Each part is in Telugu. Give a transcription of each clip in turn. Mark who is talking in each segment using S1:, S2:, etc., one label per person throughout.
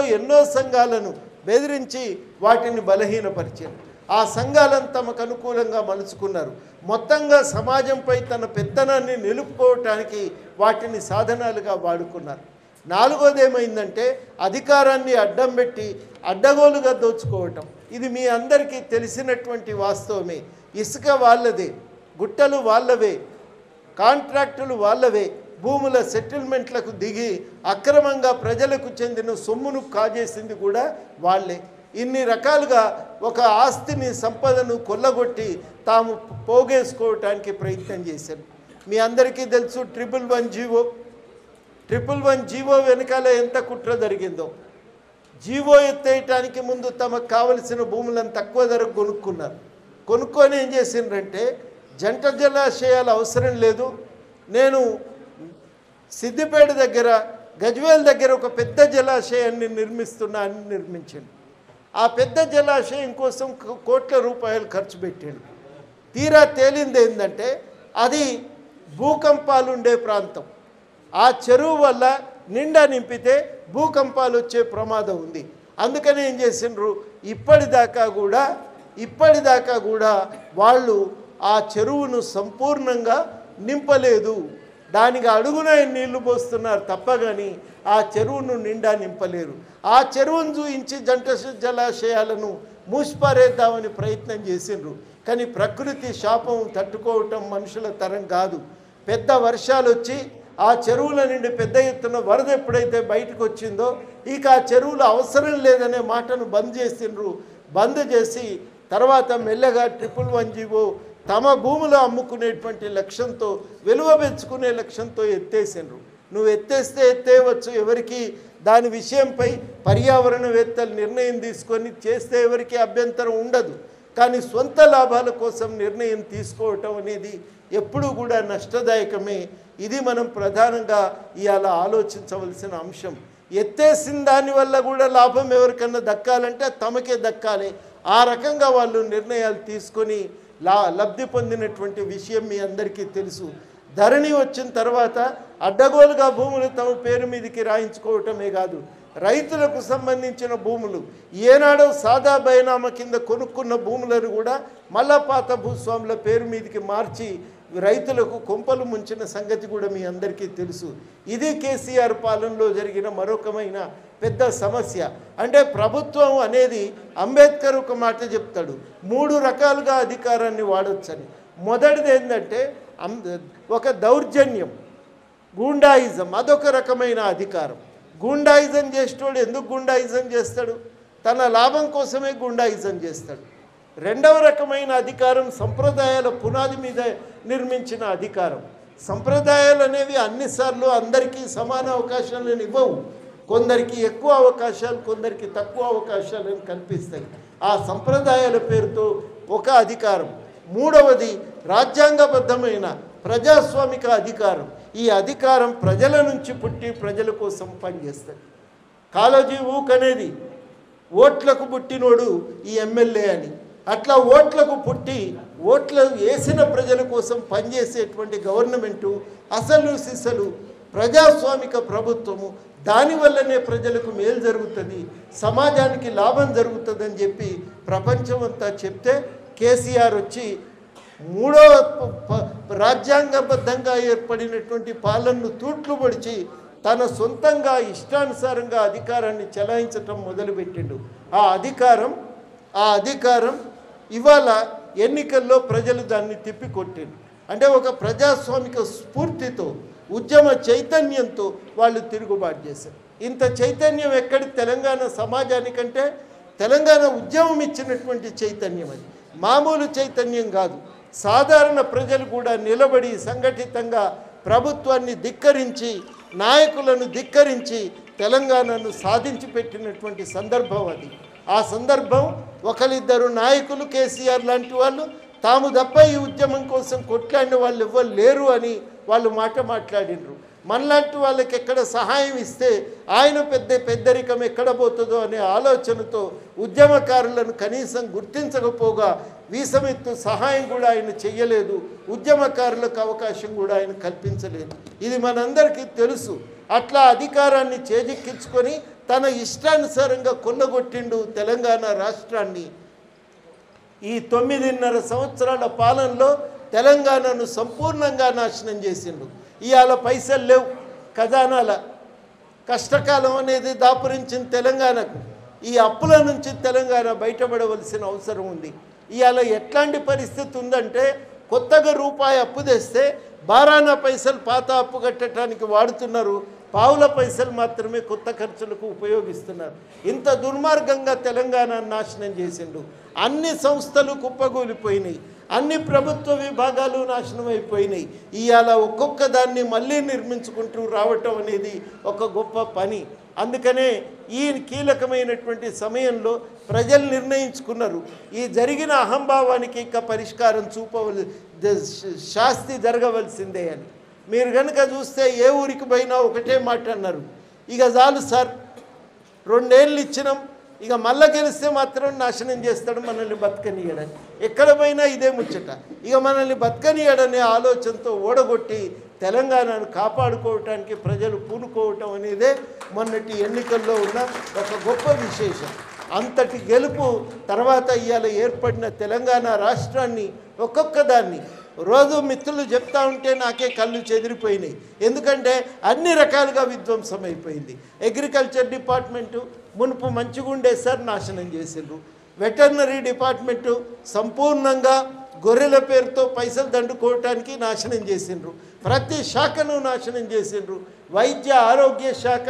S1: ఎన్నో సంఘాలను బెదిరించి వాటిని బలహీనపరిచారు ఆ సంఘాలను తమకు అనుకూలంగా మలుచుకున్నారు మొత్తంగా సమాజంపై తన పెత్తనాన్ని నిలుపుకోవటానికి వాటిని సాధనాలుగా వాడుకున్నారు నాలుగోది ఏమైందంటే అధికారాన్ని అడ్డం పెట్టి అడ్డగోలుగా దోచుకోవటం ఇది మీ అందరికీ తెలిసినటువంటి వాస్తవమే ఇసుక వాళ్ళదే గుట్టలు వాళ్ళవే కాంట్రాక్టులు వాళ్ళవే భూముల సెటిల్మెంట్లకు దిగి అక్రమంగా ప్రజలకు చెందిన సొమ్మును కాజేసింది కూడా వాళ్ళే ఇన్ని రకాలుగా ఒక ఆస్తిని సంపదను కొల్లగొట్టి తాము పోగేసుకోవటానికి ప్రయత్నం చేశారు మీ అందరికీ తెలుసు triple one GO triple one GO వెనకాల ఎంత కుట్ర జరిగిందో జీవో ఎత్తేయటానికి ముందు తమకు కావలసిన భూములను తక్కువ ధరకు కొనుక్కున్నారు కొనుక్కొని ఏం చేసిండ్రంటే జంట జలాశయాలు అవసరం లేదు నేను సిద్దిపేట దగ్గర గజ్వేల్ దగ్గర ఒక పెద్ద జలాశయాన్ని నిర్మిస్తున్నా అని నిర్మించిండు ఆ పెద్ద జలాశయం కోసం కో- కోట్ల రూపాయలు ఖర్చు పెట్టాడు తీరా తేలింది ఏంటంటే అది భూకంపాలు ఉండే ప్రాంతం ఆ చెరువు వల్ల నిండా నింపితే భూకంపాలు వచ్చే ప్రమాదం ఉంది అందుకని ఏం చేసిండ్రు ఇప్పటిదాకా కూడా ఇప్పటిదాకా కూడా వాళ్ళు ఆ చెరువును సంపూర్ణంగా నింపలేదు దానికి అడుగున నీళ్లు పోస్తున్నారు తప్ప కానీ ఆ చెరువును నిండా నింపలేరు ఆ చెరువును చూయించి జంట జలాశయాలను మూసిపారేద్దామని ప్రయత్నం చేసిండ్రు కానీ ప్రకృతి శాపం తట్టుకోవటం మనుషుల తరం కాదు పెద్ద వర్షాలు వచ్చి ఆ చెరువుల నుండి పెద్ద ఎత్తున వరద ఎప్పుడైతే బయటకు వచ్చిందో ఇక ఆ చెరువులు అవసరం లేదనే మాటను బంద్ చేసిండ్రు బంద్ చేసి తర్వాత మెల్లగా ట్రిపుల్ వన్ జీవో తమ భూములు అమ్ముకునేటువంటి లక్ష్యంతో విలువ పెంచుకునే లక్ష్యంతో ఎత్తేసిండ్రు నువ్వు ఎత్తేస్తే ఎత్తేయవచ్చు ఎవరికి దాని విషయంపై పర్యావరణవేత్తలు నిర్ణయం తీసుకొని చేస్తే ఎవరికి అభ్యంతరం ఉండదు కానీ సొంత లాభాల కోసం నిర్ణయం తీసుకోవటం అనేది ఎప్పుడూ కూడా నష్టదాయకమే ఇది మనం ప్రధానంగా ఇవాళ ఆలోచించవలసిన అంశం ఎత్తేసిన దానివల్ల కూడా లాభం ఎవరికన్నా దక్కాలంటే తమకే దక్కాలి ఆ రకంగా వాళ్ళు నిర్ణయాలు తీసుకొని లా లబ్ధి పొందినటువంటి విషయం మీ అందరికీ తెలుసు ధరణి వచ్చిన తర్వాత అడ్డగోలుగా భూములు తమ పేరు మీదకి రాయించుకోవటమే కాదు రైతులకు సంబంధించిన భూములు ఏనాడో సాదా బైనామా కింద కొనుక్కున్న భూములను కూడా మళ్ళా పాత భూస్వాముల పేరు మీదకి మార్చి రైతులకు కొంపలు ముంచిన సంగతి కూడా మీ అందరికీ తెలుసు ఇది కేసీఆర్ పాలనలో జరిగిన మరొకమైన పెద్ద సమస్య అంటే ప్రభుత్వం అనేది అంబేద్కర్ ఒక మాట చెప్తాడు మూడు రకాలుగా అధికారాన్ని వాడొచ్చని మొదటిది ఏంటంటే అం- ఒక దౌర్జన్యం గూండాయిజం అదొక రకమైన అధికారం గూండాయిజం చేసేటోడు ఎందుకు గూండాయిజం చేస్తాడు తన లాభం కోసమే గూండాయిజం చేస్తాడు రెండవ రకమైన అధికారం సంప్రదాయాల పునాది మీద నిర్మించిన అధికారం సంప్రదాయాలు అనేవి అన్నిసార్లు అందరికీ సమాన అవకాశాలను ఇవ్వవు కొందరికి ఎక్కువ అవకాశాలు కొందరికి తక్కువ అవకాశాలను కల్పిస్తాయి ఆ సంప్రదాయాల పేరుతో ఒక అధికారం మూడవది రాజ్యాంగబద్ధమైన ప్రజాస్వామిక అధికారం ఈ అధికారం ప్రజల నుంచి పుట్టి ప్రజల కోసం పనిచేస్తుంది కాలోజీ ఊక్ అనేది ఓట్లకు పుట్టినోడు ఈ ఎమ్మెల్యే అని అట్లా ఓట్లకు పుట్టి ఓట్లు వేసిన ప్రజల కోసం పనిచేసేటువంటి గవర్నమెంటు అసలు సిసలు ప్రజాస్వామిక ప్రభుత్వము దానివల్లనే ప్రజలకు మేలు జరుగుతుంది సమాజానికి లాభం జరుగుతుందని చెప్పి ప్రపంచమంతా చెప్తే కేసీఆర్ వచ్చి మూడో ప- ప- రాజ్యాంగబద్ధంగా ఏర్పడినటువంటి పాలనను తూట్లు పొడిచి తన సొంతంగా ఇష్టానుసారంగా అధికారాన్ని చెలాయించటం మొదలుపెట్టిండు ఆ అధికారం ఆ అధికారం ఇవాళ ఎన్నికల్లో ప్రజలు దాన్ని తిప్పికొట్టిండు అంటే ఒక ప్రజాస్వామిక స్ఫూర్తితో ఉద్యమ చైతన్యంతో వాళ్ళు తిరుగుబాటు చేశారు ఇంత చైతన్యం ఎక్కడి తెలంగాణ సమాజానికంటే తెలంగాణ ఉద్యమం ఇచ్చినటువంటి చైతన్యం అది మామూలు చైతన్యం కాదు సాధారణ ప్రజలు కూడా నిలబడి సంఘటితంగా ప్రభుత్వాన్ని ధిక్కరించి నాయకులను ధిక్కరించి తెలంగాణను సాధించి పెట్టినటువంటి సందర్భం అది ఆ సందర్భం ఒకరిద్దరు నాయకులు కేసీఆర్ లాంటి వాళ్ళు తాము తప్ప ఈ ఉద్యమం కోసం కొట్లాడిన వాళ్ళు ఎవ్వరు లేరు అని వాళ్ళు మాట మాట్లాడినరు మనలాంటి వాళ్ళకి ఎక్కడ సహాయం ఇస్తే ఆయన పెద్ద పెద్దరికం ఎక్కడ పోతుందో అనే ఆలోచనతో ఉద్యమకారులను కనీసం గుర్తించకపోగా వీసమెత్తు సహాయం కూడా ఆయన చెయ్యలేదు ఉద్యమకారులకు అవకాశం కూడా ఆయన కల్పించలేదు ఇది మనందరికీ తెలుసు అట్లా అధికారాన్ని చేజిక్కించుకొని తన ఇష్టానుసారంగా కొల్లగొట్టిండు తెలంగాణ రాష్ట్రాన్ని ఈ తొమ్మిదిన్నర సంవత్సరాల పాలనలో తెలంగాణను సంపూర్ణంగా నాశనం చేసిండు ఇవాళ పైసలు లేవు ఖజానాల కష్టకాలం అనేది దాపురించిన తెలంగాణకు ఈ అప్పుల నుంచి తెలంగాణ బయటపడవలసిన అవసరం ఉంది ఇవాళ ఎట్లాంటి పరిస్థితి ఉందంటే కొత్తగా రూపాయి అప్పు తెస్తే బారానా పైసలు పాత అప్పు కట్టడానికి వాడుతున్నారు పావుల పైసలు మాత్రమే కొత్త ఖర్చులకు ఉపయోగిస్తున్నారు ఇంత దుర్మార్గంగా తెలంగాణ నాశనం చేసిండు అన్ని సంస్థలు కుప్పగూలిపోయినాయి అన్ని ప్రభుత్వ విభాగాలు నాశనం అయిపోయినాయి ఇవాళ ఒక్కొక్క దాన్ని మళ్ళీ నిర్మించుకుంటూ రావటం అనేది ఒక గొప్ప పని అందుకనే ఈ కీలకమైనటువంటి సమయంలో ప్రజలు నిర్ణయించుకున్నారు ఈ జరిగిన అహంభావానికి ఇక పరిష్కారం చూపవల ద- శాస్తి జరగవలసిందే అని మీరు కనుక చూస్తే ఏ ఊరికి పోయినా ఒకటే మాట అన్నారు ఇక చాలు సార్ రెండేళ్ళు ఇచ్చినాం ఇక మళ్ళా గెలిస్తే మాత్రం నాశనం చేస్తాడు మనల్ని బతకనీయడని ఎక్కడ పోయినా ఇదే ముచ్చట ఇక మనల్ని బతకనీయడనే ఆలోచనతో ఓడగొట్టి తెలంగాణను కాపాడుకోవటానికి ప్రజలు పూనుకోవటం అనేదే మొన్నటి ఎన్నికల్లో ఉన్న ఒక గొప్ప విశేషం అంతటి గెలుపు తర్వాత ఇవాళ ఏర్పడిన తెలంగాణ రాష్ట్రాన్ని ఒక్కొక్క దాన్ని రోజు మిత్రులు చెప్తా ఉంటే నాకే కళ్ళు చెదిరిపోయినాయి ఎందుకంటే అన్ని రకాలుగా విధ్వంసం అయిపోయింది అగ్రికల్చర్ డిపార్ట్మెంటు మునుపు మంచిగుండే సార్ నాశనం చేసిండ్రు వెటర్నరీ డిపార్ట్మెంటు సంపూర్ణంగా గొర్రెల పేరుతో పైసలు దండుకోవటానికి నాశనం చేసిండ్రు ప్రతి శాఖను నాశనం చేసిండ్రు వైద్య ఆరోగ్య శాఖ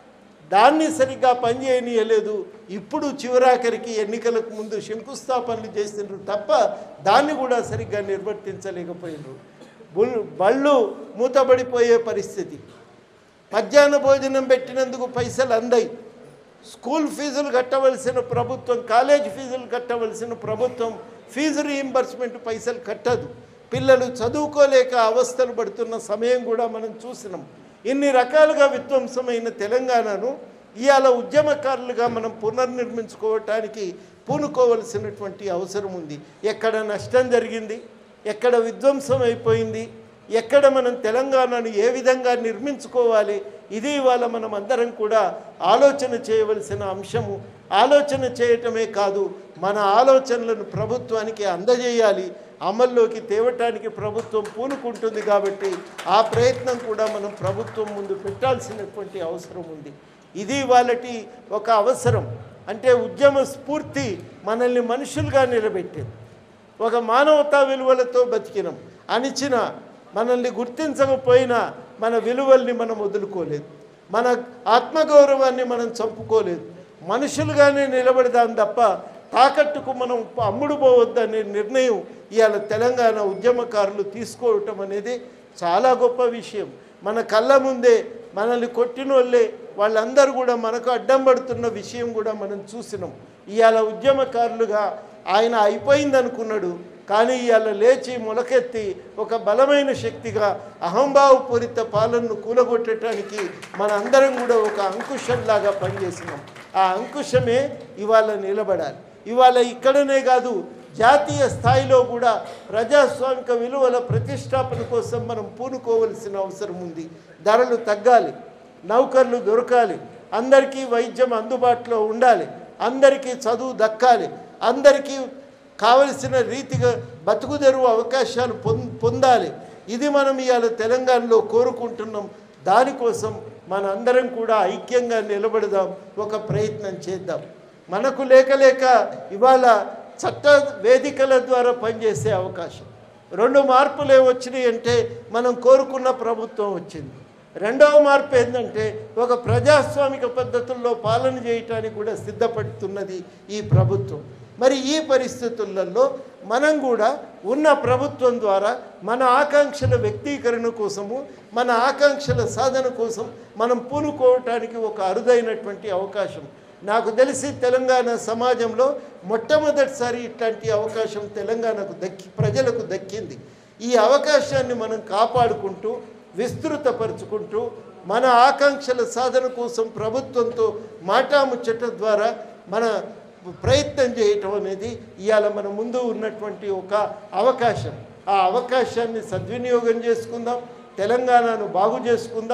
S1: దాన్ని సరిగ్గా పనిచేయనీయలేదు ఇప్పుడు చివరాఖరికి ఎన్నికలకు ముందు శంకుస్థాపనలు చేసిండ్రు తప్ప దాన్ని కూడా సరిగ్గా నిర్వర్తించలేకపోయినరు బుల్ బళ్ళు మూతబడిపోయే పరిస్థితి మధ్యాహ్న భోజనం పెట్టినందుకు పైసలు అందాయి స్కూల్ ఫీజులు కట్టవలసిన ప్రభుత్వం కాలేజ్ ఫీజులు కట్టవలసిన ప్రభుత్వం ఫీజు రీయింబర్స్మెంట్ పైసలు కట్టదు పిల్లలు చదువుకోలేక అవస్థలు పడుతున్న సమయం కూడా మనం చూసినాం ఇన్ని రకాలుగా విధ్వంసమైన తెలంగాణను ఇవాళ ఉద్యమకారులుగా మనం పునర్నిర్మించుకోవటానికి పూనుకోవలసినటువంటి అవసరం ఉంది ఎక్కడ నష్టం జరిగింది ఎక్కడ విధ్వంసం అయిపోయింది ఎక్కడ మనం తెలంగాణను ఏ విధంగా నిర్మించుకోవాలి ఇది ఇవాళ మనం అందరం కూడా ఆలోచన చేయవలసిన అంశము ఆలోచన చేయటమే కాదు మన ఆలోచనలను ప్రభుత్వానికి అందజేయాలి అమల్లోకి తేవటానికి ప్రభుత్వం పూనుకుంటుంది కాబట్టి ఆ ప్రయత్నం కూడా మనం ప్రభుత్వం ముందు పెట్టాల్సినటువంటి అవసరం ఉంది ఇది వాళ్ళటి ఒక అవసరం అంటే ఉద్యమ స్ఫూర్తి మనల్ని మనుషులుగా నిలబెట్టింది ఒక మానవతా విలువలతో బతికినాం అణిచిన మనల్ని గుర్తించకపోయినా మన విలువల్ని మనం వదులుకోలేదు మన ఆత్మగౌరవాన్ని మనం చంపుకోలేదు మనుషులుగానే నిలబడదాం తప్ప తాకట్టుకు మనం అమ్ముడు పోవద్దనే నిర్ణయం ఇవాళ తెలంగాణ ఉద్యమకారులు తీసుకోవటం అనేది చాలా గొప్ప విషయం మన కళ్ళ ముందే మనల్ని కొట్టిన వాళ్ళే వాళ్ళందరూ కూడా మనకు అడ్డం పడుతున్న విషయం కూడా మనం చూసినాం ఇవాళ ఉద్యమకారులుగా ఆయన అయిపోయింది అనుకున్నాడు కానీ ఇవాళ లేచి మొలకెత్తి ఒక బలమైన శక్తిగా అహంభావపూరిత పాలనను కూలగొట్టడానికి మన అందరం కూడా ఒక అంకుశంలాగా పనిచేసినాం ఆ అంకుశమే ఇవాళ నిలబడాలి ఇవాళ ఇక్కడనే కాదు జాతీయ స్థాయిలో కూడా ప్రజాస్వామిక విలువల ప్రతిష్టాపన కోసం మనం పూనుకోవలసిన అవసరం ఉంది ధరలు తగ్గాలి నౌకర్లు దొరకాలి అందరికీ వైద్యం అందుబాటులో ఉండాలి అందరికీ చదువు దక్కాలి అందరికీ కావలసిన రీతిగా బతుకుదెరువు అవకాశాలు పొం పొందాలి ఇది మనం ఇవాళ తెలంగాణలో కోరుకుంటున్నాం దానికోసం మన అందరం కూడా ఐక్యంగా నిలబడదాం ఒక ప్రయత్నం చేద్దాం మనకు లేక లేక ఇవాళ చట్ట వేదికల ద్వారా పనిచేసే అవకాశం రెండు మార్పులు ఏమొచ్చినాయి అంటే మనం కోరుకున్న ప్రభుత్వం వచ్చింది రెండవ మార్పు ఏంటంటే ఒక ప్రజాస్వామిక పద్ధతుల్లో పాలన చేయటానికి కూడా సిద్ధపడుతున్నది ఈ ప్రభుత్వం మరి ఈ పరిస్థితులలో మనం కూడా ఉన్న ప్రభుత్వం ద్వారా మన ఆకాంక్షల వ్యక్తీకరణ కోసము మన ఆకాంక్షల సాధన కోసం మనం పూనుకోవటానికి ఒక అరుదైనటువంటి అవకాశం నాకు తెలిసి తెలంగాణ సమాజంలో మొట్టమొదటిసారి ఇట్లాంటి అవకాశం తెలంగాణకు దక్కి ప్రజలకు దక్కింది ఈ అవకాశాన్ని మనం కాపాడుకుంటూ విస్తృతపరుచుకుంటూ మన ఆకాంక్షల సాధన కోసం ప్రభుత్వంతో మాటాముచ్చట ద్వారా మన ప్రయత్నం చేయటం అనేది ఇవాళ మన ముందు ఉన్నటువంటి ఒక అవకాశం ఆ అవకాశాన్ని సద్వినియోగం చేసుకుందాం తెలంగాణను బాగు చేసుకుందాం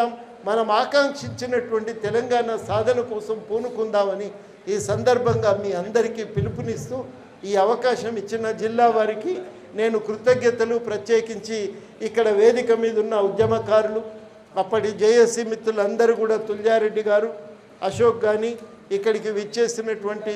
S1: మనం ఆకాంక్షించినటువంటి తెలంగాణ సాధన కోసం పూనుకుందామని ఈ సందర్భంగా మీ అందరికీ పిలుపునిస్తూ ఈ అవకాశం ఇచ్చిన జిల్లా వారికి నేను కృతజ్ఞతలు ప్రత్యేకించి ఇక్కడ వేదిక మీద ఉన్న ఉద్యమకారులు అప్పటి జేఏసీ మిత్రులందరూ కూడా తుల్జారెడ్డి గారు అశోక్ కానీ ఇక్కడికి విచ్చేసినటువంటి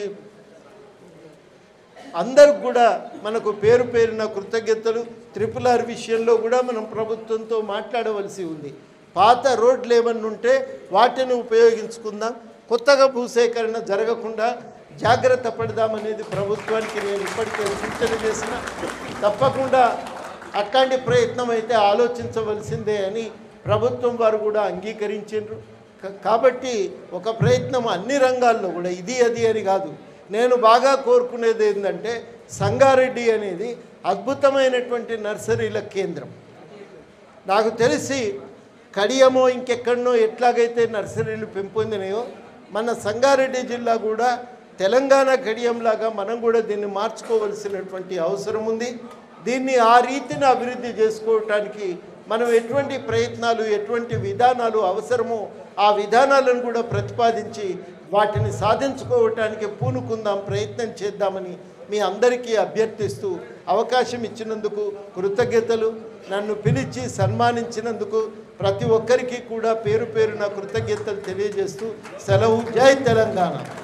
S1: అందరికి కూడా మనకు పేరు పేరున కృతజ్ఞతలు త్రిపుల్ ఆర్ విషయంలో కూడా మనం ప్రభుత్వంతో మాట్లాడవలసి ఉంది పాత రోడ్లు ఏమన్నా ఉంటే వాటిని ఉపయోగించుకుందాం కొత్తగా భూసేకరణ జరగకుండా జాగ్రత్త పడదామనేది ప్రభుత్వానికి నేను ఇప్పటికే సూచన చేసిన తప్పకుండా అట్లాంటి ప్రయత్నం అయితే ఆలోచించవలసిందే అని ప్రభుత్వం వారు కూడా అంగీకరించారు క- కాబట్టి ఒక ప్రయత్నం అన్ని రంగాల్లో కూడా ఇది అది అని కాదు నేను బాగా కోరుకునేది ఏంటంటే సంగారెడ్డి అనేది అద్భుతమైనటువంటి నర్సరీల కేంద్రం నాకు తెలిసి కడియమో ఇంకెక్కడనో ఎట్లాగైతే నర్సరీలు పెంపొందినాయో మన సంగారెడ్డి జిల్లా కూడా తెలంగాణ కడియంలాగా మనం కూడా దీన్ని మార్చుకోవలసినటువంటి అవసరం ఉంది దీన్ని ఆ రీతిని అభివృద్ధి చేసుకోవటానికి మనం ఎటువంటి ప్రయత్నాలు ఎటువంటి విధానాలు అవసరమో ఆ విధానాలను కూడా ప్రతిపాదించి వాటిని సాధించుకోవటానికి పూనుకుందాం ప్రయత్నం చేద్దామని మీ అందరికీ అభ్యర్థిస్తూ అవకాశం ఇచ్చినందుకు కృతజ్ఞతలు నన్ను పిలిచి సన్మానించినందుకు ప్రతి ఒక్కరికి కూడా పేరు పేరున కృతజ్ఞతలు తెలియజేస్తూ సెలవు జై తెలంగాణ